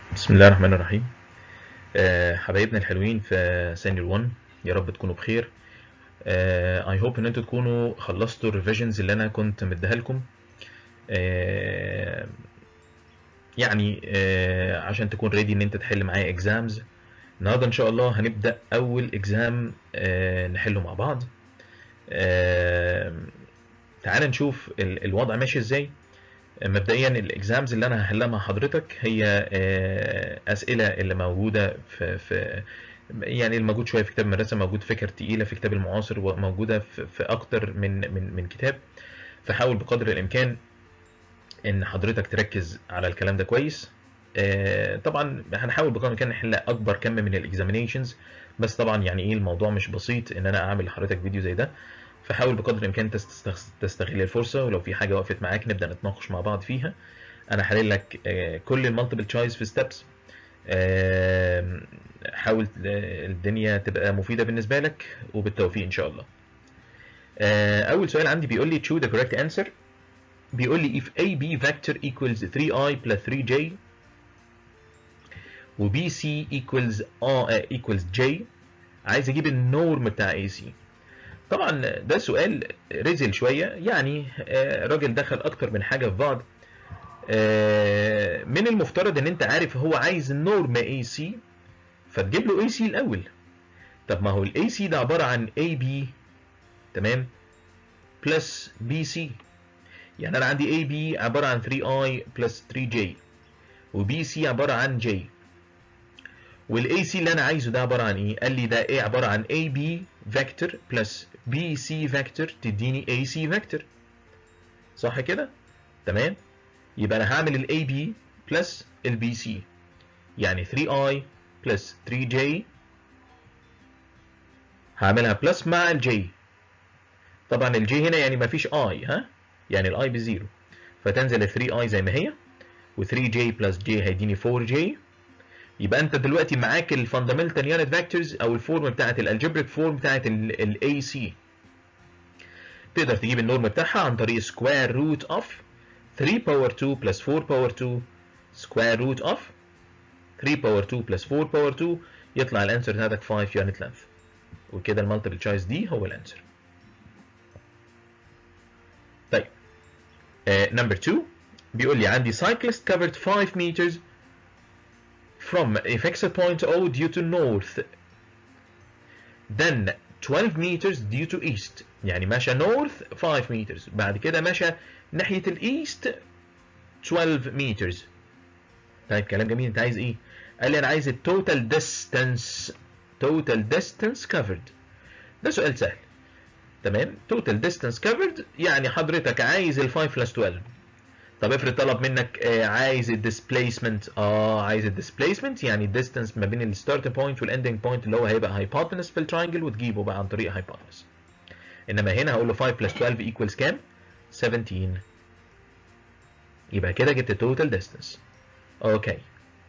بسم الله الرحمن الرحيم آه، حبايبنا الحلوين في سينيور 1 يا رب تكونوا بخير اي هوب ان انتوا تكونوا خلصتوا الريفيجنز اللي انا كنت مديها لكم آه، يعني آه، عشان تكون ريدي ان انت تحل معايا اكزامز النهارده ان شاء الله هنبدا اول اكزام نحله مع بعض آه، تعال نشوف ال- الوضع ماشي ازاي مبدئيا الاكزامز اللي انا هحلها مع حضرتك هي آه، اسئله اللي موجوده في في يعني الموجود شويه في كتاب المدرسه موجود فكر تقيله في كتاب المعاصر وموجوده في, في اكتر من من من كتاب فحاول بقدر الامكان ان حضرتك تركز على الكلام ده كويس آه، طبعا هنحاول بقدر الامكان نحل اكبر كم من الاكزامينيشنز بس طبعا يعني ايه الموضوع مش بسيط ان انا اعمل لحضرتك فيديو زي ده فحاول بقدر الامكان تست- تستغل الفرصه ولو في حاجه وقفت معاك نبدا نتناقش مع بعض فيها انا حلل لك آه، كل المالتيبل تشويس في ستيبس حاول آه، الدنيا تبقى مفيده بالنسبه لك وبالتوفيق ان شاء الله آه، اول سؤال عندي بيقول لي choose the correct answer بيقول لي if AB vector equals 3i plus 3j و BC equals R equals J عايز اجيب النورم بتاع AC طبعا ده سؤال رزل شويه يعني آه، راجل دخل اكتر من حاجه في بعض آه، من المفترض ان انت عارف هو عايز نورم اي سي فتجيب له اي سي الاول طب ما هو الاي سي ده عباره عن اي بي تمام بلس بي سي يعني انا عندي اي بي عباره عن 3 اي بلس 3 جي وبي سي عباره عن جي والاي سي اللي انا عايزه ده عباره عن ايه قال لي ده ايه عباره عن اي بي فيكتور بلس بي سي فيكتور تديني اي سي فيكتور صح كده تمام يبقى انا هعمل الاي بي بلس البي سي يعني 3i بلس 3j هعملها بلس مع الجي طبعا الجي هنا يعني ما فيش اي ها يعني الاي بزيرو فتنزل ال 3i زي ما هي و3j بلس j هيديني 4j يبقى انت دلوقتي معاك الفاندامنتال يونت فيكتورز او الفورم بتاعت الالجبريك فورم بتاعت الاي سي تقدر تجيب النورم بتاعها عن طريق سكوير روت اوف 3 باور 2 بلس 4 باور 2 سكوير روت اوف 3 باور 2 بلس 4 باور 2 يطلع الانسر بتاعتك 5 يونت لينث وكده المالتيبل تشويس دي هو الانسر طيب نمبر 2 بيقول لي عندي cyclist covered 5 meters from a fixed point O due to north then 12 meters due to east يعني ماشى north 5 meters بعد كده ماشى ناحية الايست 12 meters طيب كلام جميل انت عايز ايه قال لي انا عايز التوتال distance total distance covered ده سؤال سهل تمام total distance covered يعني حضرتك عايز ال 5 plus 12 طب افرض طلب منك آه، عايز الديسبيسمنت اه عايز الديسبيسمنت يعني الديستانس ما بين الستارت بوينت والاندنج بوينت اللي هو هيبقى هايبوتنس في التراينجل وتجيبه بقى عن طريق هايبوتنس انما هنا هقول له 5 بلس 12 ايكوالز كام 17 يبقى كده جبت التوتال ديستانس اوكي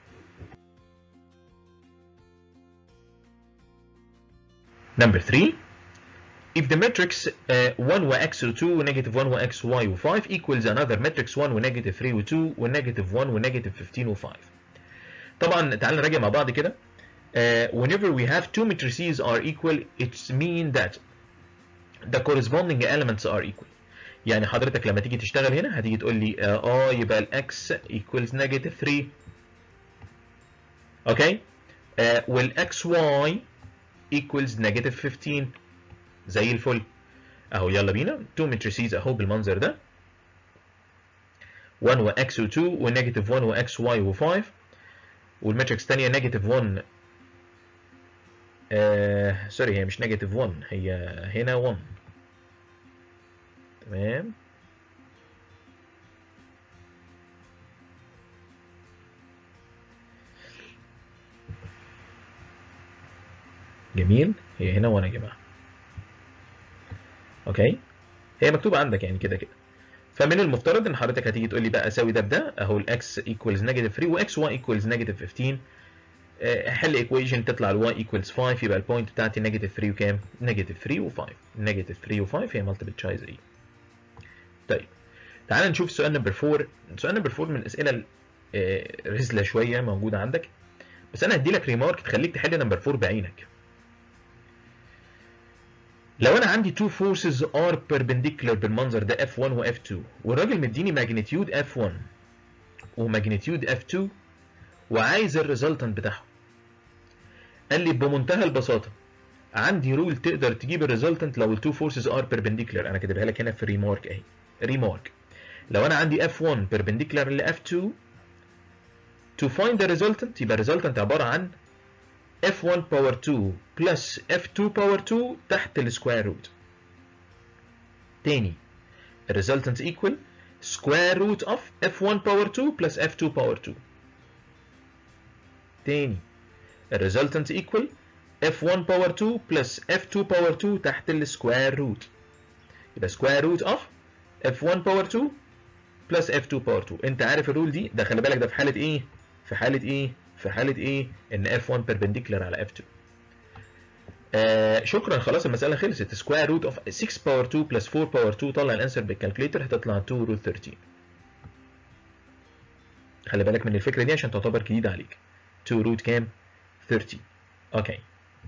نمبر 3 if the matrix uh, 1 و x و 2 و negative 1 و x y و 5 equals another matrix 1 و negative 3 و 2 و negative 1 و negative 15 و 5 طبعا تعال نراجع مع بعض كده uh, whenever we have two matrices are equal it's mean that the corresponding elements are equal يعني حضرتك لما تيجي تشتغل هنا هتيجي تقول لي اه آه، يبقى الاكس equals negative 3 اوكي آه والاكس واي equals negative 15 زي الفل اهو يلا بينا تو ماتريسيز اهو بالمنظر ده 1 و x و 2 ونيجاتيف 1 و x y و 5 والماتريكس الثانيه نيجاتيف 1 آه سوري هي مش نيجاتيف 1 هي هنا 1 تمام جميل هي هنا 1 يا جماعه اوكي هي مكتوبه عندك يعني كده كده فمن المفترض ان حضرتك هتيجي تقول لي بقى اساوي ده بده اهو الاكس ايكوالز نيجاتيف 3 واكس واي ايكوالز نيجاتيف 15 آه، حل ايكويشن تطلع الواي ايكوالز 5 يبقى البوينت بتاعتي نيجاتيف 3 وكام؟ نيجاتيف 3 و5 نيجاتيف 3 و5 هي مالتيبل تشايز ايه طيب تعال نشوف سؤال نمبر 4 سؤال نمبر 4 من الاسئله آه، رزله شويه موجوده عندك بس انا هدي لك ريمارك تخليك تحل نمبر 4 بعينك لو انا عندي two forces are perpendicular بالمنظر ده F1 و F2 والراجل مديني magnitude F1 وماجنتيود F2 وعايز الريزلتنت بتاعهم قال لي بمنتهى البساطه عندي رول تقدر تجيب الريزلتنت لو التو فورسز ار بيربنديكولار انا كاتبها لك هنا في ريمارك اهي ريمارك لو انا عندي F1 بيربنديكولار ل F2 to find the resultant يبقى الريزلتنت عباره عن F1 باور 2 plus F2 باور 2 تحت السكوير روت تاني الريزلتنت equal square root of F1 باور 2 plus F2 باور 2 تاني الريزلتنت equal F1 باور 2 plus F2 باور 2 تحت السكوير روت يبقى square root of F1 باور 2 plus F2 باور 2 انت عارف الرول دي ده خلي بالك ده في حاله ايه في حاله ايه في حاله ايه ان F1 perpendicular على F2 آه شكرا خلاص المساله خلصت سكوير روت اوف 6 باور 2 بلس 4 باور 2 طلع الانسر بالكالكليتر هتطلع 2 روت 13 خلي بالك من الفكره دي عشان تعتبر جديده عليك 2 روت كام 30 اوكي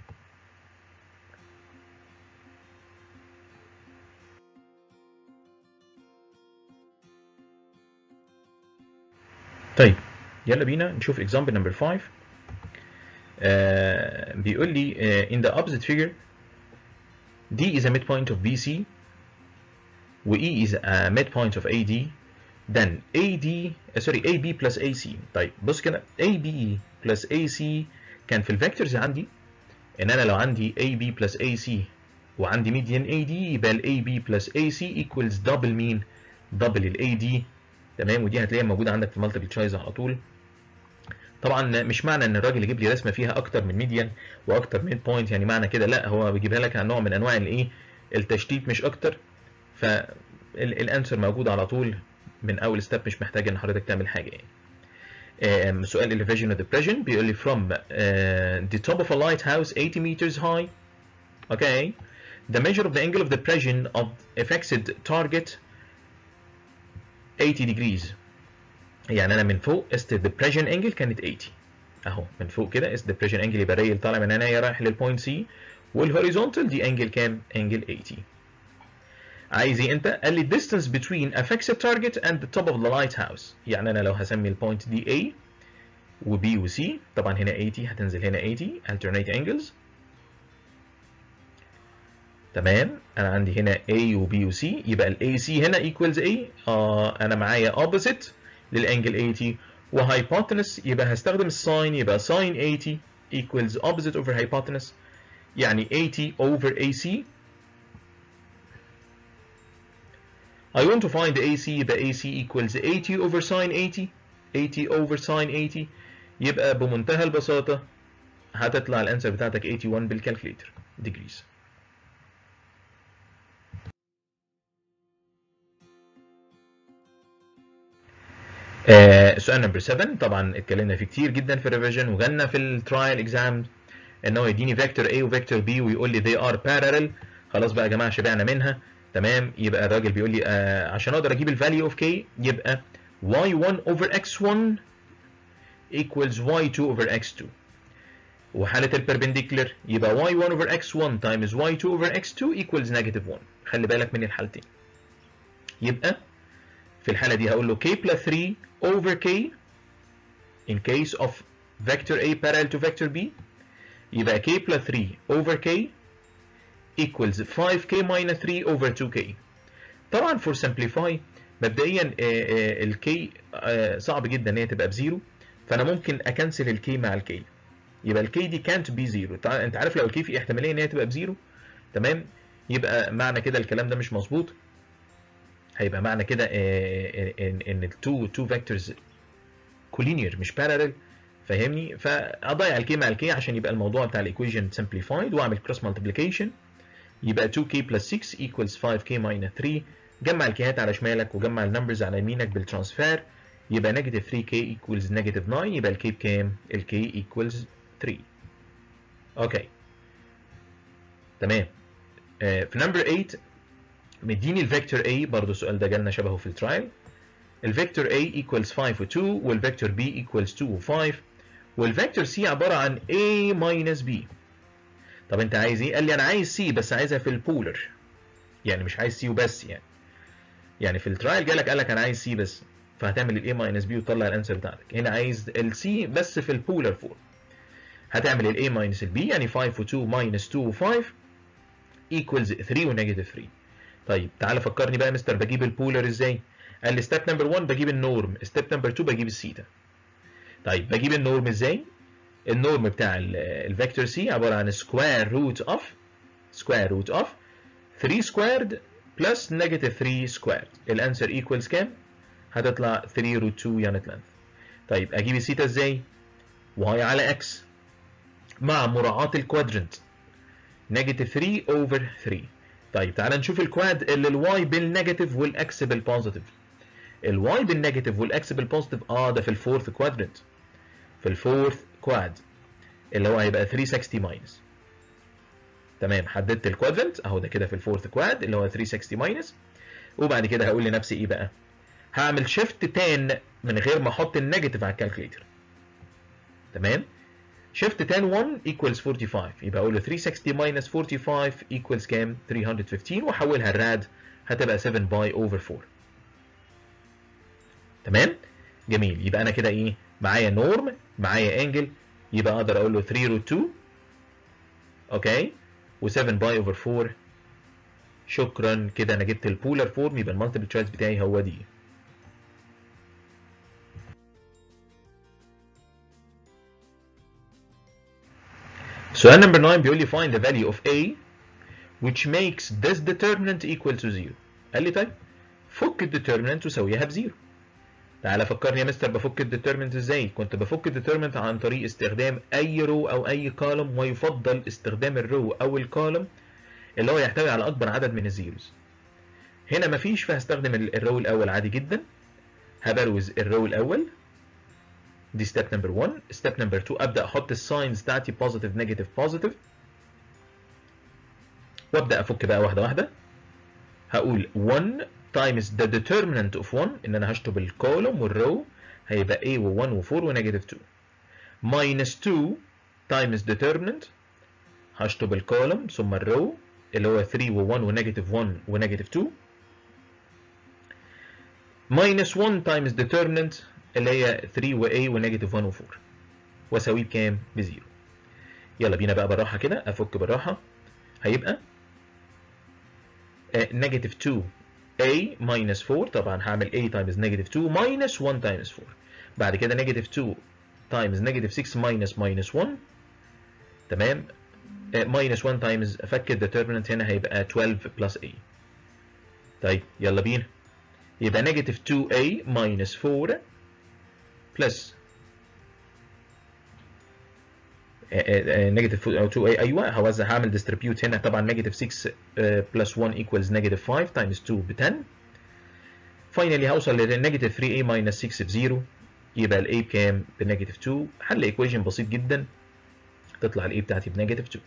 طيب يلا بينا نشوف example number 5 آه بيقول لي آه in the opposite figure D is a midpoint of BC و E is a midpoint of AD then AD uh, sorry AB plus AC طيب بص كده AB plus AC كان في الفيكتورز عندي ان انا لو عندي AB plus AC وعندي median AD يبقى ال AB plus AC equals double مين double ال AD تمام ودي هتلاقيها موجوده عندك في مالتيبل تشويس على طول طبعا مش معنى ان الراجل يجيب لي رسمه فيها اكتر من ميديان واكتر من بوينت يعني معنى كده لا هو بيجيبها لك عن نوع من انواع الايه التشتيت مش اكتر فالانسر موجود على طول من اول ستيب مش محتاج ان حضرتك تعمل حاجه يعني سؤال elevation of the depression بيقول لي from uh, the top of a lighthouse 80 meters high okay the measure of the angle of depression of a fixed target 80 degrees يعني انا من فوق است depression angle كانت 80 اهو من فوق كده است depression angle يبقى ريل طالع من هنا رايح للبوينت سي والهوريزونتال دي انجل كام؟ انجل 80 عايز ايه انت؟ قال لي distance between a fixed target and the top of the lighthouse يعني انا لو هسمي البوينت دي A و B و C طبعا هنا 80 هتنزل هنا 80 alternate angles تمام انا عندي هنا A و B و C يبقى ال AC هنا equals A آه انا معايا opposite للانجل 80 وهايبوتنس يبقى هستخدم الساين يبقى ساين 80 equals opposite over hypotenuse يعني 80 over AC I want to find the AC يبقى AC equals 80 over sine 80 80 over sine 80 يبقى بمنتهى البساطة هتطلع الانسر بتاعتك 81 بالكالكليتر degrees آه سؤال نمبر 7 طبعا اتكلمنا فيه كتير جدا في الريفيجن وجالنا في الترايل اكزام ان هو يديني فيكتور A وفيكتور B ويقول لي they are parallel خلاص بقى يا جماعه شبعنا منها تمام يبقى الراجل بيقول لي آه عشان اقدر اجيب الفاليو اوف K يبقى y1 over x1 equals y2 over x2 وحالة البربنديكولر يبقى y1 over x1 times y2 over x2 equals negative 1 خلي بالك من الحالتين يبقى في الحالة دي هقول له k plus 3 over k in case of vector A parallel to vector B يبقى k plus 3 over k equals 5k minus 3 over 2k طبعا for simplify مبدئيا ال k صعب جدا ان هي تبقى بزيرو فانا ممكن اكنسل ال k مع ال k يبقى ال k دي can't be زيرو انت عارف لو ال k في احتماليه ان هي تبقى بزيرو تمام يبقى معنى كده الكلام ده مش مظبوط هيبقى معنى كده ان التو تو فيكتورز كولينير مش بارالل فاهمني فاضيع الكي مع الكي عشان يبقى الموضوع بتاع الايكويشن سمبليفايد واعمل كروس مالتيبليكيشن يبقى 2k plus 6 equals 5k minus 3 جمع الكيهات على شمالك وجمع النمبرز على يمينك بالترانسفير يبقى نيجاتيف 3k equals نيجاتيف 9 يبقى الكي بكام؟ الكي equals 3 اوكي تمام آه في نمبر 8 مديني الفيكتور A برضه السؤال ده جالنا شبهه في الترايل الفيكتور A equals 5 و 2 والفيكتور B equals 2 و 5 والفيكتور C عبارة عن A minus B طب انت عايز ايه؟ قال لي انا عايز C بس عايزها في البولر يعني مش عايز C وبس يعني يعني في الترايل جالك قال لك انا عايز C بس فهتعمل ال A minus B وتطلع الانسر بتاعتك هنا عايز ال C بس في البولر فورم هتعمل ال A minus ال B يعني 5 و 2 minus 2 و 5 equals 3 و negative 3 طيب تعالى فكرني بقى يا مستر بجيب البولر ازاي؟ قال لي ستيب نمبر 1 بجيب النورم ستيب نمبر 2 بجيب الثيتا طيب بجيب النورم ازاي النورم بتاع الفيكتور سي عباره عن سكوير روت اوف سكوير روت اوف 3 سكويرد بلس نيجاتيف 3 سكويرد الانسر ايكوالز كام هتطلع 3 روت 2 يونت لينث طيب اجيب الثيتا ازاي واي على اكس مع مراعاه الكوادرنت نيجاتيف 3 اوفر 3 طيب تعال نشوف الكواد اللي الواي بالنيجاتيف والاكس بالبوزيتيف الواي بالنيجاتيف والاكس بالبوزيتيف اه ده في الفورث كوادرنت في الفورث كواد اللي هو هيبقى 360 ماينس تمام حددت الكوادرنت اهو ده كده في الفورث كواد اللي هو 360 ماينس وبعد كده هقول لنفسي ايه بقى هعمل شيفت تان من غير ما احط النيجاتيف على الكالكوليتر تمام شيفت تان 1 equals 45 يبقى اقول له 360 minus 45 equals كام 315 واحولها الراد هتبقى 7 باي اوفر 4 تمام جميل يبقى انا كده ايه معايا نورم معايا انجل يبقى اقدر اقول له 3 روت 2 اوكي و7 باي اوفر 4 شكرا كده انا جبت البولر فورم يبقى المالتيبل تشويس بتاعي هو دي سؤال نمبر 9 بيقول لي find the value of a which makes this determinant equal to 0 قال لي طيب فك الديترمنت وسويها بزيرو تعالى فكرني يا مستر بفك الديترمنت ازاي كنت بفك الديترمنت عن طريق استخدام اي رو او اي كولوم ويفضل استخدام الرو او الكولوم اللي هو يحتوي على اكبر عدد من الزيروز هنا مفيش فهستخدم الرو الاول عادي جدا هبروز الرو الاول دي ستيب نمبر 1 ستيب نمبر 2 ابدا احط الساينز بتاعتي بوزيتيف نيجاتيف بوزيتيف وابدا افك بقى واحده واحده هقول 1 times the determinant of 1 ان انا هشطب الكولوم والرو هيبقى a و1 و4 ونيجاتيف 2 minus 2 times determinant هشطب الكولوم ثم الرو اللي هو 3 و1 ونيجاتيف 1 ونيجاتيف 2 minus 1 times determinant اللي هي 3 و a ونيجاتيف 1 و4 واساويه بكام؟ بزيرو يلا بينا بقى بالراحه كده افك بالراحه هيبقى نيجاتيف 2 a minus 4 طبعا هعمل a times negative 2 minus 1 times 4 بعد كده negative 2 times negative 6 minus minus 1 تمام uh, minus 1 times افك الديترمنت هنا هيبقى 12 plus a طيب يلا بينا يبقى negative 2a minus 4 plus نيجاتيف 2 a ايوه هوزع هعمل ديستريبيوت هنا طبعا نيجاتيف 6 بلس 1 ايكوالز نيجاتيف 5 تايمز 2 ب 10 فاينلي هوصل للنيجاتيف 3 a ماينس 6 بزيرو يبقى الاي بكام؟ بنيجاتيف 2 حل ايكويشن بسيط جدا تطلع الاي بتاعتي بنيجاتيف 2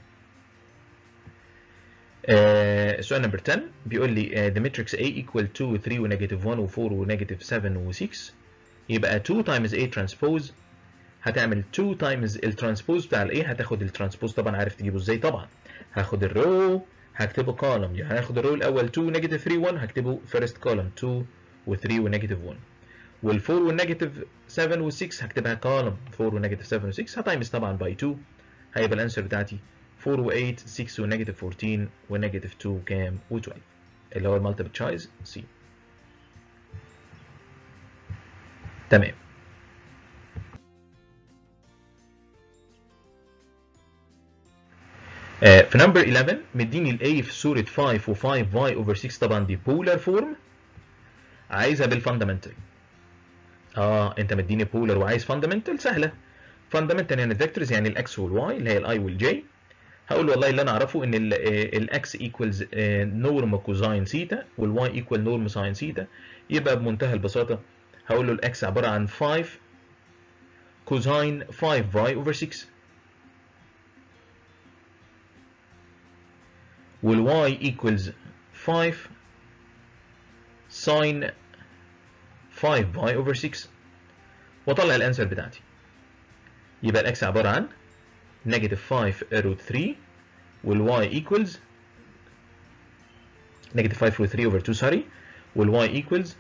السؤال نمبر 10 بيقول لي uh, the matrix A equal 2 و 3 و negative 1 و 4 و negative 7 و 6 يبقى 2 times A transpose هتعمل 2 تايمز الترانسبوز بتاع الايه هتاخد الترانسبوز طبعا عارف تجيبه ازاي طبعا هاخد الرو هكتبه كولوم يعني هاخد الرو الاول 2 نيجاتيف 3 1 هكتبه فيرست كولوم 2 و3 ونيجاتيف 1 وال4 والنيجاتيف 7 و6 هكتبها كولوم 4 ونيجاتيف 7 و6 هتايمز طبعا باي 2 هيبقى الانسر بتاعتي 4 و8 6 ونيجاتيف 14 ونيجاتيف 2 كام و12 اللي هو المالتيبل تشويس سي تمام في نمبر 11 مديني الاي في صوره 5 و5 y اوفر 6 طبعا دي بولار فورم عايزها بالفاندامنتال اه انت مديني بولار وعايز فاندامنتال سهله فاندامنتال يعني الفيكتورز يعني الاكس والواي اللي هي الاي والجي هقول والله اللي انا اعرفه ان الاكس ايكوالز نورم كوزاين سيتا والواي ايكوال نورم ساين سيتا يبقى بمنتهى البساطه هقول له الاكس عباره عن 5 كوزاين 5 y اوفر 6 والy equals 5 sin 5 باي اوفر 6 واطلع الانسر بتاعتي يبقى الاكس عباره عن نيجاتيف 5 روت 3 والواي ايكوالز نيجاتيف 5 روت 3 اوفر 2 سوري والواي ايكوالز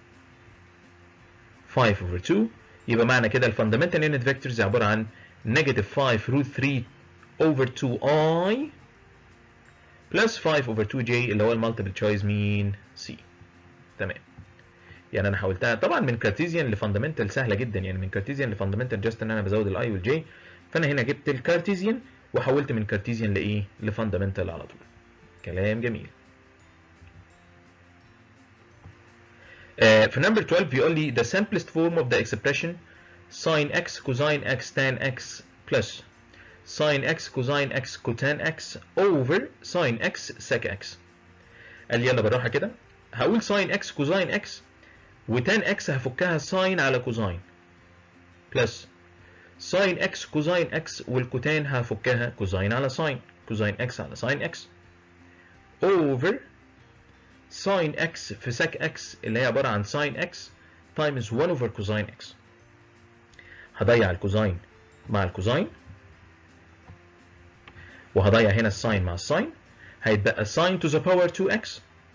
5 اوفر 2 يبقى معنى كده الفاندامنتال يونت فيكتورز عباره عن نيجاتيف 5 روت 3 اوفر 2 اي بلس 5 اوفر 2 جي اللي هو المالتيبل تشويس مين سي تمام يعني انا حاولتها طبعا من كارتيزيان لفاندامنتال سهله جدا يعني من كارتيزيان لفاندامنتال جاست ان انا بزود الاي والجي فانا هنا جبت الكارتيزيان وحولت من كارتيزيان لايه لفاندامنتال على طول كلام جميل آه في نمبر 12 بيقول لي the simplest form of the expression sin x cosine x tan x plus sin x cosine x cotan x over sin x sec x قال لي يلا بالراحه كده هقول sin x cosine x وتان x هفكها sin على كوزاين بلس sin x كوزين x والكوتان هفكها كوزين على sin كوزين x على sin x over sin x في sec x اللي هي عبارة عن sin x times 1 over cosine x هضيع الكوزين مع الكوزين وهضيع هنا الساين مع الساين هيتبقى sin to the power 2x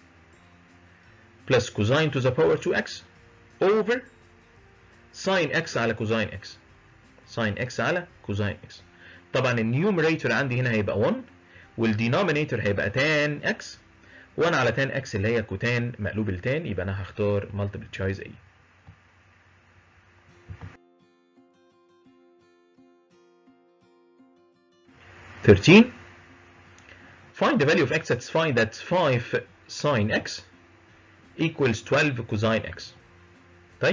plus cosine to the power 2x over sin x على cosine x sin x على cosine x طبعا النيوميريتور عندي هنا هيبقى 1 والدينومينيتور هيبقى tan x 1 على tan x اللي هي كوتان مقلوب التان يبقى انا هختار multiple choice A Thirteen. Find the value of x satisfying that 5 sin x equals 12 cosine x. طيب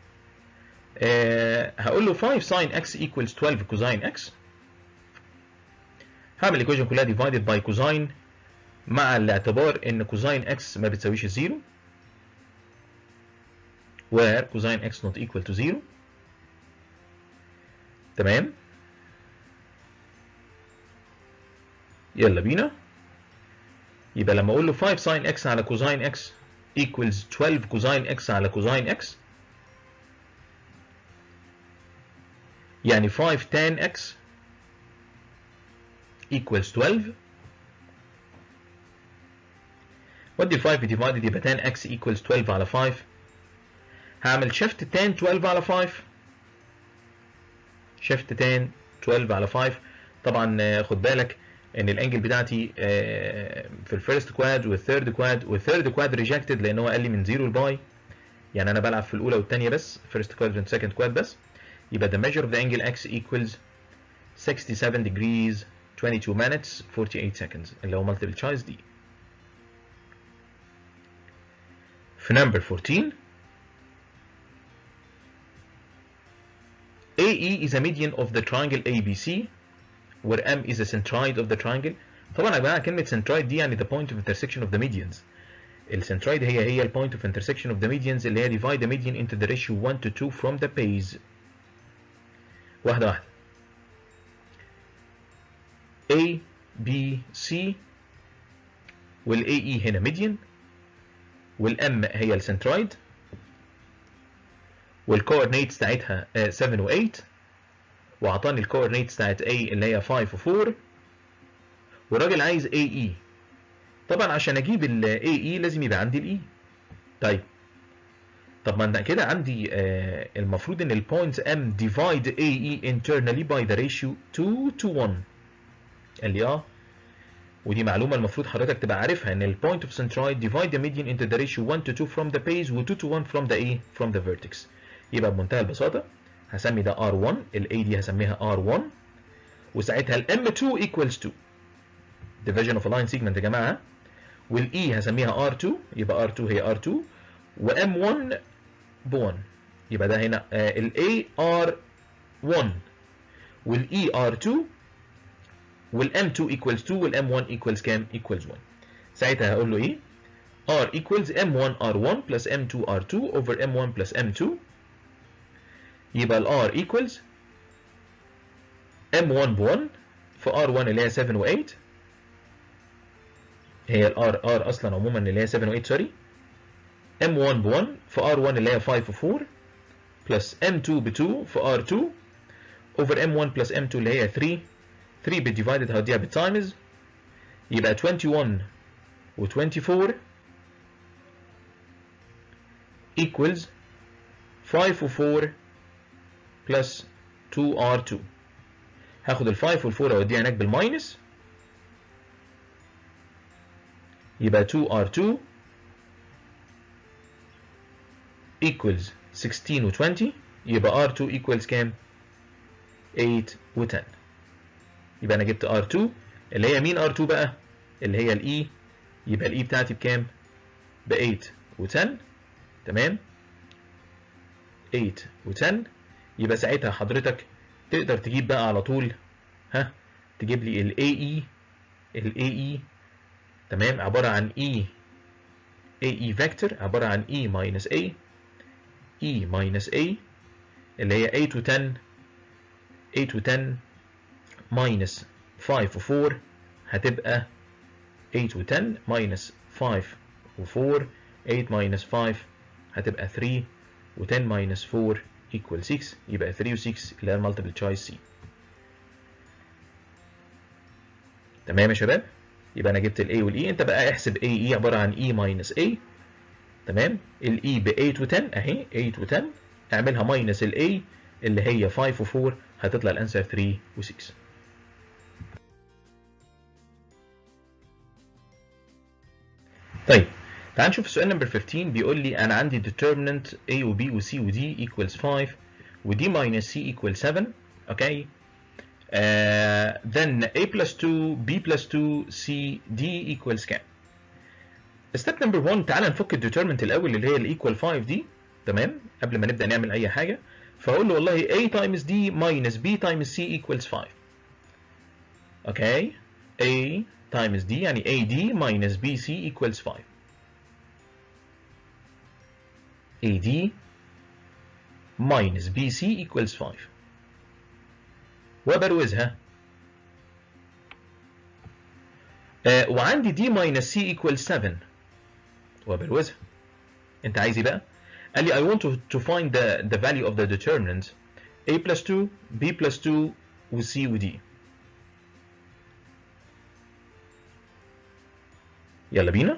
آه هقول له 5 sin x equals 12 cosine x هعمل الايكويشن كلها divided by cosine مع الاعتبار ان cosine x ما بتساويش الزيرو where cosine x not equal to 0 تمام يلا بينا يبقى لما اقول له 5 sin x على cosine x equals 12 cosine x على cosine x يعني 5 tan x equals 12 ودي 5 divided يبقى tan x equals 12 على 5 هعمل shift tan 12 على 5 shift tan 12 على 5 طبعا خد بالك ان الانجل بتاعتي في الفيرست كواد والثيرد كواد والثيرد كواد ريجكتد لان هو قال لي من 0 لباي يعني انا بلعب في الاولى والثانيه بس فيرست كواد سكند كواد بس يبقى the measure of the angle x equals 67 degrees 22 minutes 48 seconds اللي هو multiple choice دي في number 14 AE is a median of the triangle ABC where M is a centroid of the triangle طبعا يا جماعه كلمه centroid دي يعني the point of intersection of the medians السنترويد هي هي ال point of intersection of the medians اللي هي divide the median into the ratio 1 to 2 from the base واحده واحده A B C وال AE هنا median والM هي السنترويد والكوردينيتس بتاعتها 7 و8 واعطاني الكوردينيتس بتاعت A اللي هي 5 و4 والراجل عايز AE طبعا عشان اجيب ال AE لازم يبقى عندي ال E طيب طب ما انا كده عندي آه المفروض ان البوينتس M divide AE internally by the ratio 2 to 1 قال لي اه ودي معلومه المفروض حضرتك تبقى عارفها ان البوينت اوف centroid divide the median into the ratio 1 to 2 from the base و 2 to 1 from the A from the vertex يبقى بمنتهى البساطه هسمي ده R1 ال A دي هسميها R1 وساعتها ال M2 equals 2 division of a line segment يا جماعه وال E هسميها R2 يبقى R2 هي R2 و M1 ب 1 يبقى ده هنا آه ال A R1 وال E R2 وال M2 equals 2 وال M1 equals كام؟ equals 1 ساعتها هقول له ايه؟ R equals M1 R1 plus M2 R2 over M1 plus M2 يبقى ال R equals M1 ب 1 في R1 اللي هي 7 و 8 هي ال R R اصلا عموما اللي هي 7 و 8 سوري m1 ب 1 في r1 اللي هي 5 و 4 بلس m2 ب 2 في r2 over m1 plus m2 اللي هي 3 3 بالديفايدد هوديها بالتايمز يبقى 21 و 24 equals 5 و 4 plus 2r2 هاخد ال 5 وال 4 اوديها هناك بالماينس يبقى 2r2 equals 16 و 20 يبقى r2 equals كام؟ 8 و 10 يبقى انا جبت R2 اللي هي مين R2 بقى اللي هي الاي يبقى الاي بتاعتي بكام ب 8 و 10 تمام 8 و 10 يبقى ساعتها حضرتك تقدر تجيب بقى على طول ها تجيب لي ال AE ال AE تمام عبارة عن E AE فيكتور عبارة عن E minus A E minus A اللي هي 8 و 10 8 و 10 minus 5 و 4 هتبقى 8 و 10 minus 5 و 4 8 minus 5 هتبقى 3 و 10 minus 4 equal 6 يبقى 3 و 6 اللي هي المالتيبل تشويس سي تمام يا شباب يبقى انا جبت الاي والاي انت بقى احسب اي اي عباره عن اي minus a تمام الاي ب 8 و 10 اهي 8 و 10 اعملها minus الاي اللي هي 5 و 4 هتطلع الانسر 3 و 6 طيب تعال نشوف السؤال نمبر 15 بيقول لي انا عندي determinant a و b و c و d equals 5 و d minus c equals 7 اوكي uh, then a plus 2 b plus 2 c d equals كام ستيب نمبر 1 تعال نفك الديترمنت الاول اللي هي الايكوال 5 دي تمام قبل ما نبدا نعمل اي حاجه فاقول له والله a times d minus b times c equals 5 اوكي a times d يعني ad minus bc equals 5 ad minus bc equals 5 وبروزها آه وعندي d minus c equals 7 وبروزها انت عايز ايه بقى قال لي I want to, to find the, the value of the determinant a plus 2 b plus 2 و c و d يلا بينا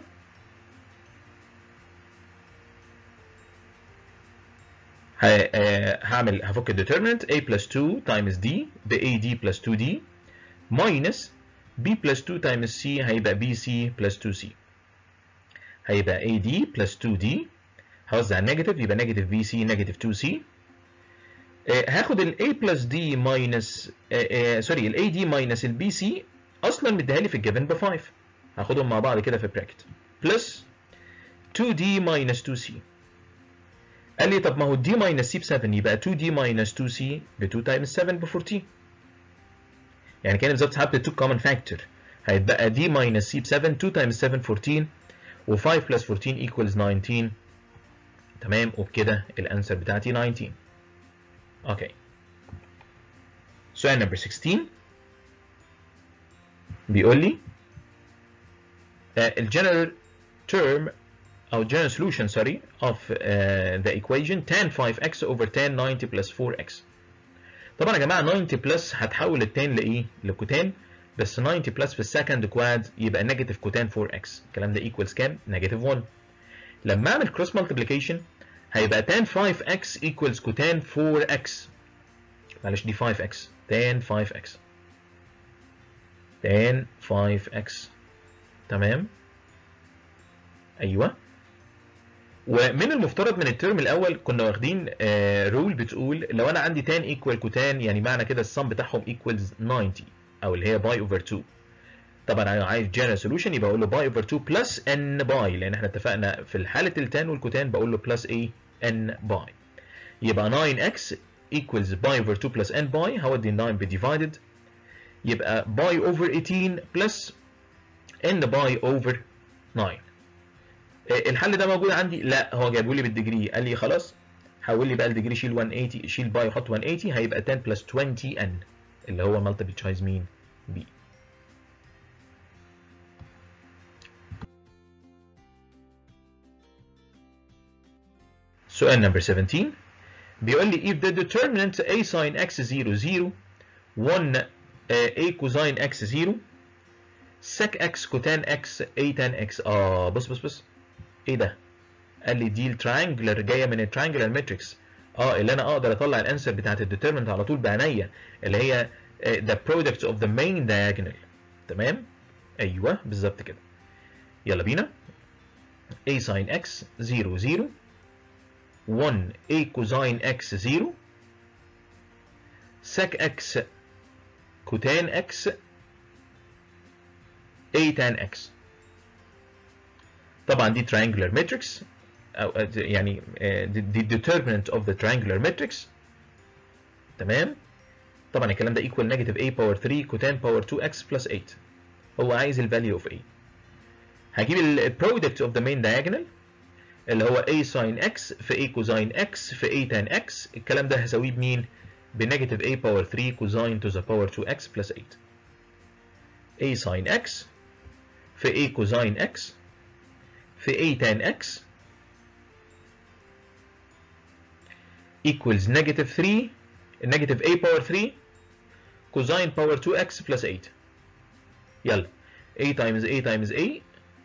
هعمل هفك الديترمنت a plus 2 times d ب ad plus 2d minus b plus 2 times c هيبقى bc plus 2c هيبقى ad plus 2d هوزع النيجاتيف يبقى نيجاتيف bc نيجاتيف 2c هاخد ال a plus d minus سوري ال ad minus ال bc اصلا مديها لي في الجيفن ب 5 هاخدهم مع بعض كده في براكت بلس 2d minus 2c قال لي طب ما هو d minus c ب 7 يبقى 2d minus 2c ب 2 times 7 ب 14 يعني كان بالظبط سحبت 2 common factor هيتبقى d minus c ب 7 2 times 7 14 و 5 plus 14 equals 19 تمام وبكده الانسر بتاعتي 19 اوكي سؤال نمبر 16 بيقول لي الجنرال term أو general solution sorry of uh, the equation tan 5x over tan 90 plus 4x طبعا يا جماعة 90 plus هتحول التان لإيه؟ لكوتان بس 90 plus في السكند كواد يبقى نيجاتيف كوتان 4x الكلام ده equals كام؟ نيجاتيف 1 لما أعمل cross multiplication هيبقى tan 5x equals كوتان 4x معلش دي 5x tan 5x tan 5x تمام ايوه ومن المفترض من الترم الاول كنا واخدين رول بتقول لو انا عندي تان ايكوال كوتان يعني معنى كده السم بتاعهم ايكوالز 90 او اللي هي باي اوفر 2 طبعا انا عايز جنرال سولوشن يبقى اقول له باي اوفر 2 بلس ان باي لان احنا اتفقنا في حاله التان والكوتان بقول له بلس ايه ان باي يبقى 9x equals باي اوفر 2 بلس ان باي هودي 9 بديفايدد يبقى باي اوفر 18 بلس ان باي اوفر 9 الحل ده موجود عندي لا هو جايبه لي بالديجري قال لي خلاص حول لي بقى الديجري شيل 180 شيل باي وحط 180 هيبقى 10 بلس 20 ان اللي هو مالتيبل تشويس مين بي سؤال نمبر 17 بيقول لي if the determinant a sin x 0 0 1 uh, a cosine x 0 sec x cotan x a tan x اه بص بص بص ايه ده قال لي دي التراينجلر جايه من التراينجلر ماتريكس اه اللي انا اقدر اطلع الانسر بتاعت الديترمنت على طول بعينيا اللي هي uh, the product of the main diagonal تمام ايوه بالظبط كده يلا بينا a sin x 0 0 1 a cosine x 0 sec x cotan x a tan x طبعا دي triangular matrix أو يعني دي determinant of the triangular matrix تمام طبعا الكلام ده equal negative a power 3 cotan power 2x plus 8 هو عايز ال value of a هجيب ال product of the main diagonal اللي هو a sin x في a cosine x في a tan x الكلام ده هساويه بمين؟ بنيجاتيف a power 3 cosine to the power 2x plus 8 a sin x في a cosine x في a tan x equals negative 3 negative a power 3 cosine power 2x plus 8 يلا a times a times a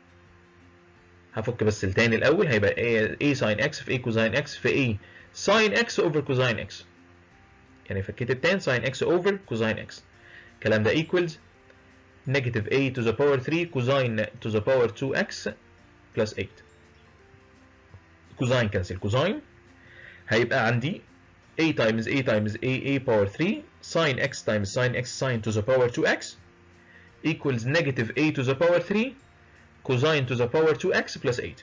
هفك بس التاني الاول هيبقى a, a sin x في a cosine x في a sin x over cosine x يعني فكيت التان sin x over cosine x الكلام ده equals negative a to the power 3 cosine to the power 2x plus 8 cosine cancel cosine هيبقى عندي a times a times a a power 3 sin x times sin x sin to the power 2x equals negative a to the power 3 cosine to the power 2x plus 8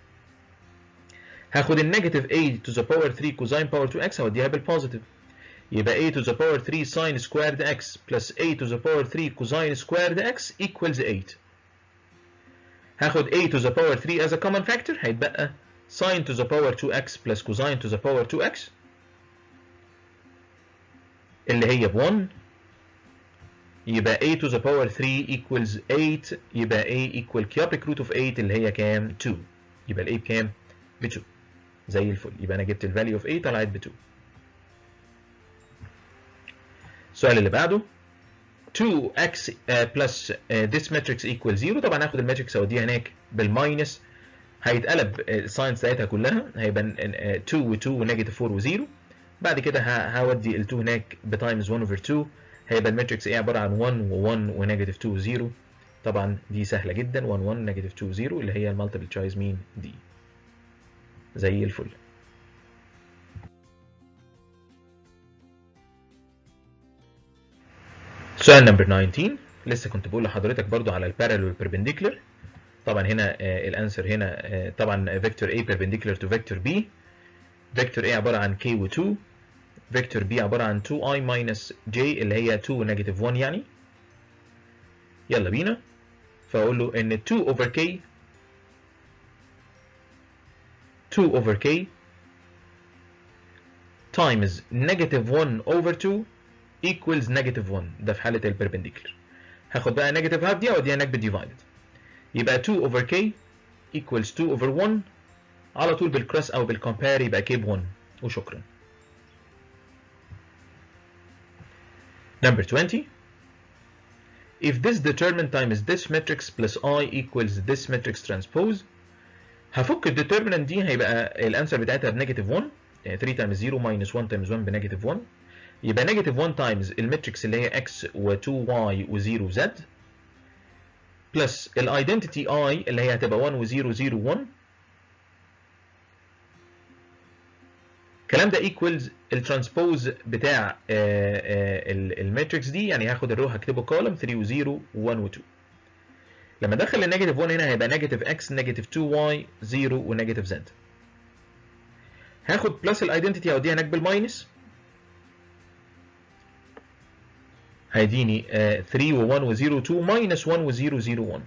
هاخد النيجاتيف a to the power 3 cosine power 2x هوديها بالبوزيتيف يبقى a to the power 3 sin squared x plus a to the power 3 cosine squared x equals 8 هاخد a to the power 3 as a common factor هيتبقى sin to the power 2x plus cosine to the power 2x اللي هي ب 1 يبقى a to the power 3 equals 8 يبقى a equal cubic root of 8 اللي هي كام 2 يبقى ال a بكام ب 2 زي الفل يبقى انا جبت ال value of a طلعت ب 2 السؤال اللي بعده 2x uh, plus uh, this matrix equals 0 طبعا هاخد الماتريكس اوديها هناك بالماينس هيتقلب الساينس بتاعتها كلها هيبقى 2 و2 ونيجاتيف 4 و0 بعد كده هودي ال 2 هناك بتايمز 1 over 2 هيبقى الماتريكس ايه عباره عن 1 و1 ونيجاتيف 2 و0 طبعا دي سهله جدا 1 1 نيجاتيف 2 0 اللي هي المالتيبل تشويس مين دي زي الفل سؤال نمبر 19 لسه كنت بقول لحضرتك برضو على البارallel والبربنديكولر طبعا هنا آه الانسر هنا آه طبعا فيكتور A perpendicular to vector B فيكتور A عباره عن K و 2 فيكتور B عباره عن 2i minus j اللي هي 2 نيجاتيف 1 يعني يلا بينا فاقول له ان 2 over k 2 over k times negative 1 over 2 equals negative 1 ده في حالة البربنديكولر هاخد بقى negative half دي اوديها هناك بالديفايد يبقى 2 over k equals 2 over 1 على طول بالكروس او بالكومبير يبقى k ب 1 وشكرا Number 20 If this determinant times this matrix plus i equals this matrix transpose هفك الديترمينانت دي هيبقى الانسر بتاعتها بنيجاتيف 1 يعني 3 times 0 minus 1 times 1 بنيجاتيف 1 يبقى نيجاتيف 1 تايمز الماتريكس اللي هي x و2y و0 z بلس الايدنتيتي i اللي هي هتبقى 1 و0 0 1 الكلام ده ايكوالز الترانسبوز بتاع الماتريكس دي يعني هاخد الرو هكتبه كولم 3 و0 و1 و2 لما ادخل النيجاتيف 1 هنا هيبقى نيجاتيف x نيجاتيف 2y 0 ونيجاتيف z هاخد بلس الايدنتيتي اوديها هناك بالماينس هيديني 3 و1 و0 2 ماينس 1 و0 0 1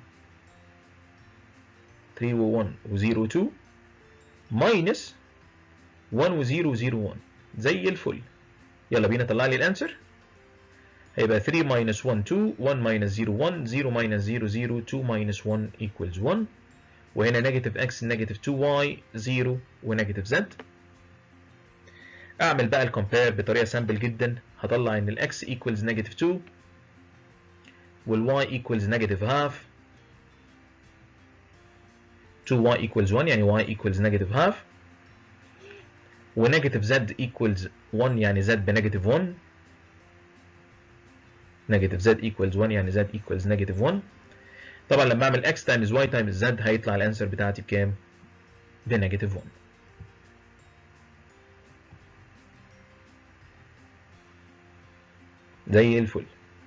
3 و1 و0 2 ماينس 1 و0 0 1 زي الفل يلا بينا طلع لي الانسر هيبقى 3 minus 1 2 1 minus 0 1 0 minus 0 0 2 minus 1 equals 1 وهنا negative x negative 2y 0 ونيجاتيف z اعمل بقى الكومبير بطريقه سامبل جدا هطلع ان الاكس ايكوالز نيجاتيف 2 والواي ايكوالز نيجاتيف هاف 2y equals 1 يعني y equals negative half ونيجاتيف z equals 1 يعني z بنيجاتيف 1 نيجاتيف z equals 1 يعني z equals negative 1 طبعا لما اعمل x times y times z هيطلع الانسر بتاعتي بكام؟ بنيجاتيف 1 زي الفل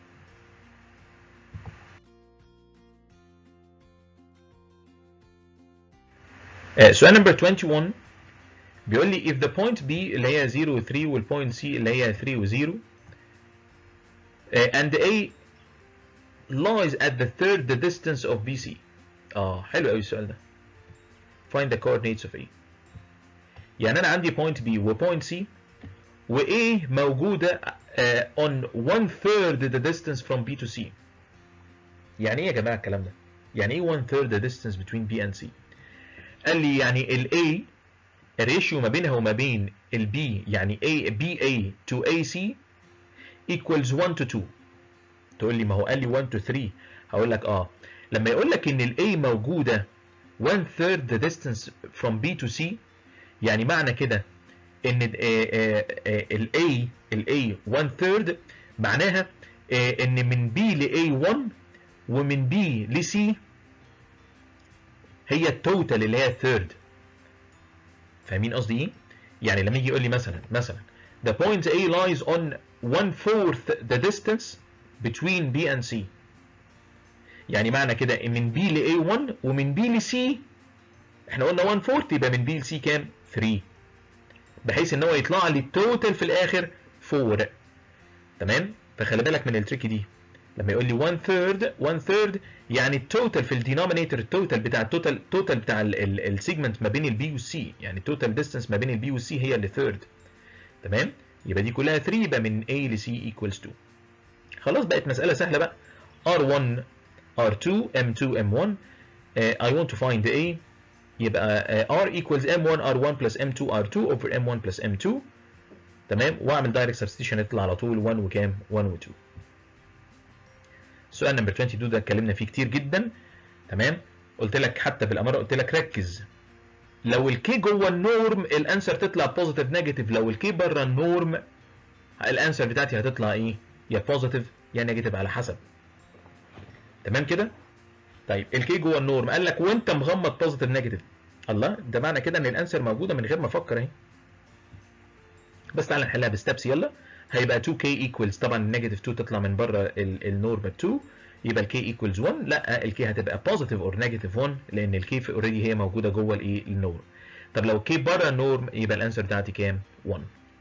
آه، سؤال نمبر 21 بيقول لي if the point B اللي هي 0 و 3 والpoint C اللي هي 3 و 0 uh, and A lies at the third distance of BC اه حلو قوي السؤال ده find the coordinates of A يعني انا عندي point B و point C و A موجودة uh, on one third the distance from B to C يعني ايه يا جماعة الكلام ده؟ يعني ايه one third the distance between B and C؟ قال لي يعني ال A الريشيو ما بينها وما بين ال B يعني A BA to AC equals 1 to 2 تقول لي ما هو قال لي 1 to 3 هقول لك اه لما يقول لك ان ال A موجودة 1 third the distance from B to C يعني معنى كده ان ال A ال A 1 third معناها ان من B ل A1 ومن B ل C هي التوتال اللي هي الثيرد فاهمين قصدي ايه؟ يعني لما يجي يقول لي مثلا مثلا the point A lies on one fourth the distance between B and C يعني معنى كده ان من B ل A1 ومن B ل C احنا قلنا 1 fourth يبقى من B ل C كام؟ 3 بحيث ان هو يطلع لي التوتال في الاخر 4 تمام؟ فخلي بالك من التريك دي لما يقول لي 1 third 1 third يعني التوتال في الدينومينيتور التوتال بتاع التوتال التوتال بتاع السيجمنت ما بين البي والسي يعني التوتال ديستانس ما بين البي والسي هي اللي ثيرد تمام يبقى دي كلها 3 يبقى من A ل C equals 2 خلاص بقت مسألة سهلة بقى R1 R2 M2 M1 uh, I want to find A يبقى uh, R equals M1 R1 plus M2 R2 over M1 plus M2 تمام واعمل دايركت سبستيشن يطلع على طول 1 وكام 1 و2 سؤال نمبر 22 ده اتكلمنا فيه كتير جدا تمام قلت لك حتى بالاماره قلت لك ركز لو الكي جوه النورم الانسر تطلع بوزيتيف نيجاتيف لو الكي بره النورم الانسر بتاعتي هتطلع ايه يا بوزيتيف يا نيجاتيف على حسب تمام كده طيب الكي جوه النورم قال لك وانت مغمض بوزيتيف نيجاتيف الله ده معنى كده ان الانسر موجوده من غير ما افكر اهي بس تعالى نحلها بستبس يلا هيبقى 2k equals طبعا النيجاتيف 2 تطلع من بره النورم 2 يبقى الk equals 1 لا الk هتبقى positive or negative 1 لان الk اوريدي هي موجوده جوه الايه النورم طب لو k بره النورم يبقى الانسر بتاعتي كام 1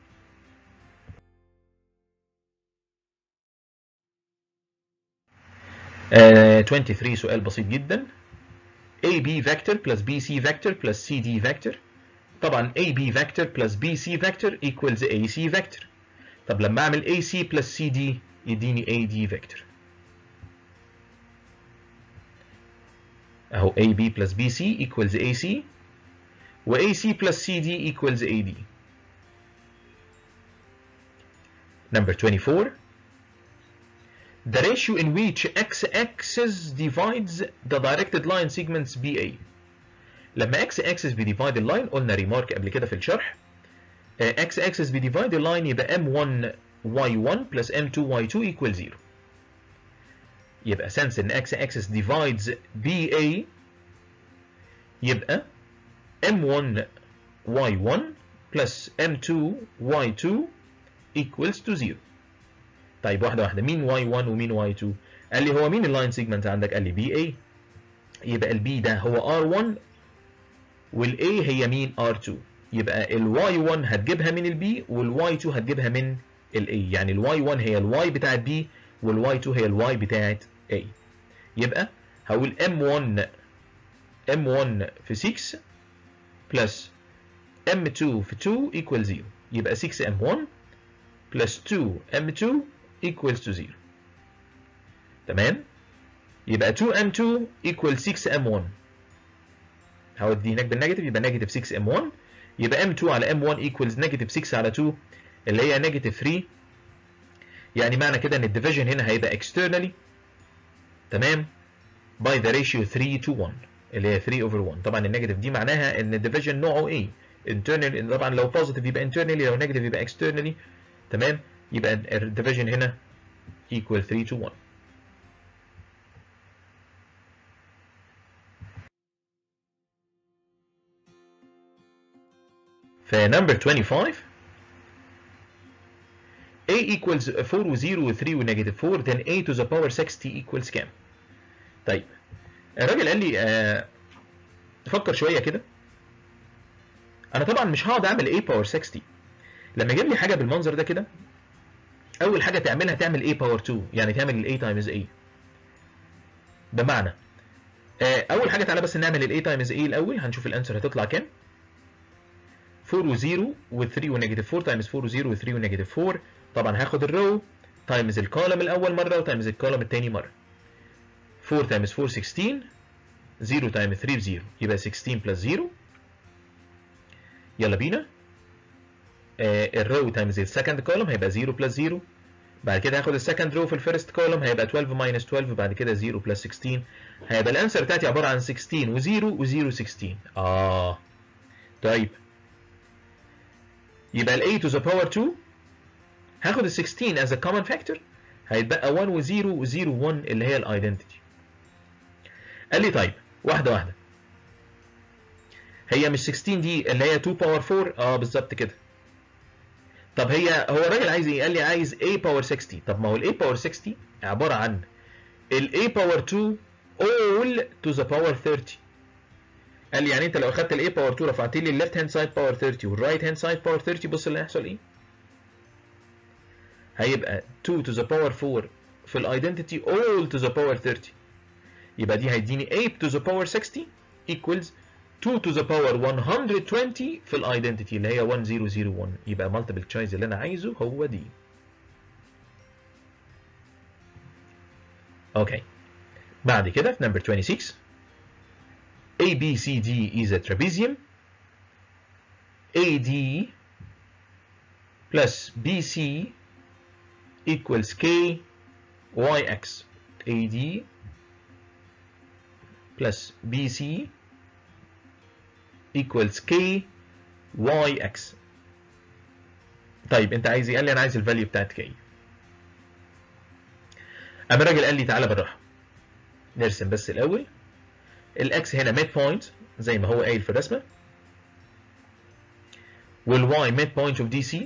آه 23 سؤال بسيط جدا AB vector plus BC vector plus CD vector طبعا AB vector plus BC vector equals AC vector طب لما اعمل AC plus CD يديني AD vector اهو AB plus BC equals AC و AC plus CD equals AD number 24 the ratio in which x-axis divides the directed line segments BA لما x-axis بيديفايد اللاين قلنا ريمارك قبل كده في الشرح x axis بديفايد اللاين يبقى m1 y1 plus m2 y2 equals 0 يبقى since ان x axis divides BA يبقى m1 y1 plus m2 y2 equals to 0 طيب واحدة واحدة مين y1 ومين y2 قال لي هو مين اللاين سيجمنت عندك قال لي BA يبقى البي ده هو R1 والA هي مين R2 يبقى ال y1 هتجيبها من ال B وال y2 هتجيبها من ال A يعني ال y1 هي ال y بتاعت B وال y2 هي ال y بتاعت A يبقى هقول m1 m1 في 6 plus m2 في 2 equals 0 يبقى 6 m1 plus 2 m2 equals to 0 تمام يبقى 2 m2 equals 6 m1 هودي هناك بالنيجاتيف يبقى نيجاتيف 6 m1 يبقى m2 على m1 equals negative 6 على 2 اللي هي negative 3 يعني معنى كده ان الديفيجن هنا هيبقى externally تمام by the ratio 3 to 1 اللي هي 3 over 1 طبعا النيجاتيف دي معناها ان الديفيجن نوعه ايه internally طبعا لو positive يبقى internally لو negative يبقى externally تمام يبقى الديفيجن هنا equal 3 to 1 في number 25 a equals 4 و 0 و 3 و negative 4 then a to the power 60 equals كام؟ طيب الراجل قال لي آه فكر شويه كده انا طبعا مش هقعد اعمل a باور 60 لما يجيب لي حاجه بالمنظر ده كده اول حاجه تعملها تعمل a باور 2 يعني تعمل ال a تايمز a بمعنى آه اول حاجه تعالى بس نعمل ال a تايمز a الاول هنشوف الانسر هتطلع كام 4 و 0 و 3 و نيجاتيف 4 تايمز 4 و 0 و 3 و نيجاتيف 4 طبعا هاخد الرو تايمز الكولم الاول مره وتايمز الكولم الثاني مره 4 تايمز 4 16 0 تايمز 3 ب 0 يبقى 16 بلس 0 يلا بينا آه الرو تايمز السكند كولوم هيبقى 0 بلس 0 بعد كده هاخد السكند رو في الفيرست كولوم هيبقى 12 ماينس 12 بعد كده 0 بلس 16 هيبقى الانسر بتاعتي عباره عن 16 و0 و0 16 اه طيب يبقى ال a to the power 2 هاخد ال 16 as a common factor هيتبقى 1 و0 و0 1 اللي هي الايدنتيتي قال لي طيب واحده واحده هي مش 16 دي اللي هي 2 باور 4 اه بالظبط كده طب هي هو الراجل عايز ايه قال لي عايز a باور 60 طب ما هو ال a باور 60 عباره عن ال a باور 2 all to the power 30 قال لي يعني انت لو اخدت ال a باور 2 رفعت لي الليفت هاند سايد باور 30 والرايت هاند سايد باور 30 بص اللي هيحصل ايه هيبقى 2 to the power 4 في الايدنتيتي all to the power 30 يبقى دي هيديني 8 to the power 60 equals 2 to the power 120 في الايدنتيتي اللي هي 1001 يبقى multiple choice اللي انا عايزه هو دي اوكي بعد كده في number 26 A B C D is a trapezium AD plus BC equals K YX AD plus BC equals K YX طيب انت عايز ايه؟ قال لي انا عايز الفاليو بتاعت K اما الراجل قال لي تعالى بالراحه نرسم بس الاول الاكس هنا ميد بوينت زي ما هو قايل في الرسمه والواي ميد بوينت اوف دي سي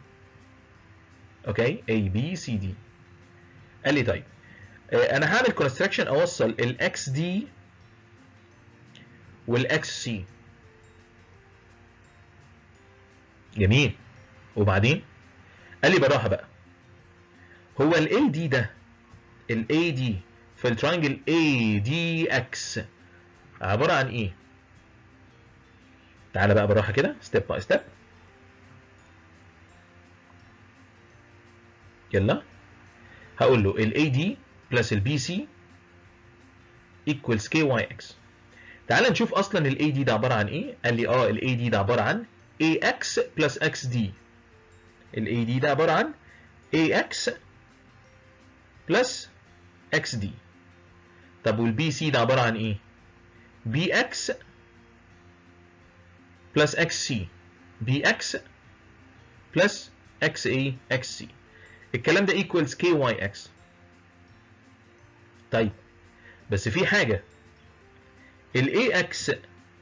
اوكي اي بي سي دي قال لي طيب انا هعمل كونستراكشن اوصل الاكس دي والاكس سي جميل وبعدين قال لي بالراحه بقى هو ال دي ده ال دي في التراينجل اي دي اكس عباره عن ايه تعالى بقى بالراحه كده ستيب باي ستيب يلا هقول له ال AD بلس ال BC equals KYX تعال نشوف اصلا ال AD ده عباره عن ايه قال لي اه ال AD ده عباره عن AX بلس XD ال AD ده عباره عن AX بلس XD طب وال BC ده عباره عن ايه BX بلس XC BX بلس XA XC الكلام ده equals KYX طيب بس في حاجة ال AX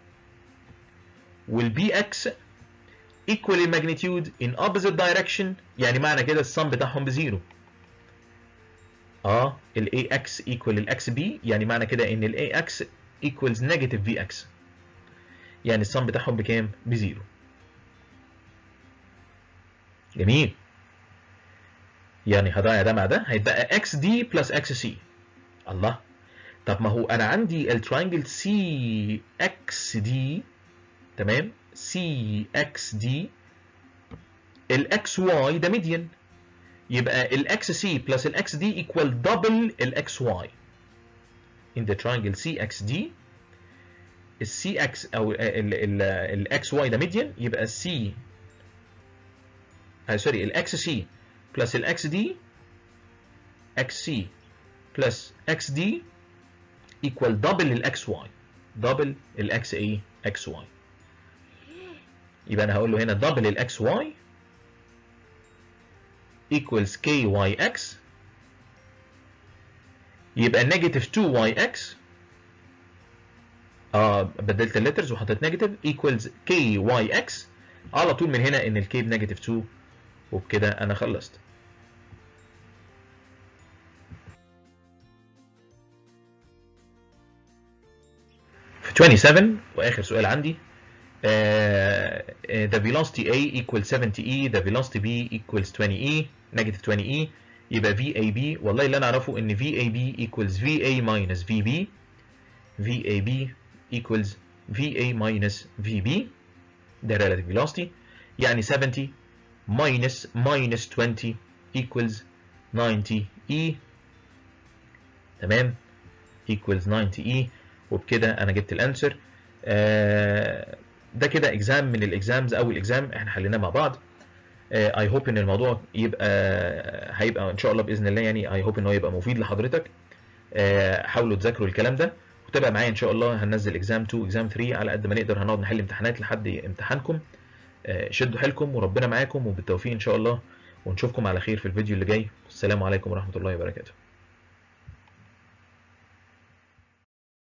وال BX equal in magnitude in opposite direction يعني معنى كده السم بتاعهم بزيرو اه ال AX equal ال XB يعني معنى كده ان ال AX equals negative VX يعني السم بتاعهم بكام؟ بزيرو جميل يعني هضيع ده مع ده هيتبقى اكس دي بلس اكس سي الله طب ما هو انا عندي التراينجل سي اكس دي تمام سي اكس دي الاكس واي ده ميديان يبقى الاكس سي بلس الاكس دي ايكوال دبل الاكس واي in the triangle CXD السي اكس او الاكس واي ده ميديان يبقى السي سوري الاكس سي بلس الاكس دي اكس سي بلس اكس دي ايكوال دبل الاكس واي دبل الاكس ايه اكس واي يبقى انا هقول له هنا دبل الاكس واي equals kyx يبقى نيجاتيف 2yx اه بدلت الليترز وحطيت نيجاتيف equals kyx على طول من هنا ان الكي بنيجاتيف 2 وبكده انا خلصت في 27 واخر سؤال عندي Uh, uh, the velocity A equals 70E the velocity B equals 20E negative 20E يبقى VAB والله اللي انا اعرفه ان VAB equals VA minus VB VAB equals VA minus VB ده relative velocity يعني 70 minus minus 20 equals 90E تمام equals 90E وبكده انا جبت الانسر آه ده كده اكزام من الاكزامز اول اكزام احنا حليناه مع بعض اي هوب ان الموضوع يبقى هيبقى ان شاء الله باذن الله يعني اي هوب ان هو يبقى مفيد لحضرتك آه حاولوا تذاكروا الكلام ده وتابع معايا ان شاء الله هننزل اكزام 2 اكزام 3 على قد ما نقدر هنقعد نحل امتحانات لحد امتحانكم آه شدوا حيلكم وربنا معاكم وبالتوفيق ان شاء الله ونشوفكم على خير في الفيديو اللي جاي والسلام عليكم ورحمه الله وبركاته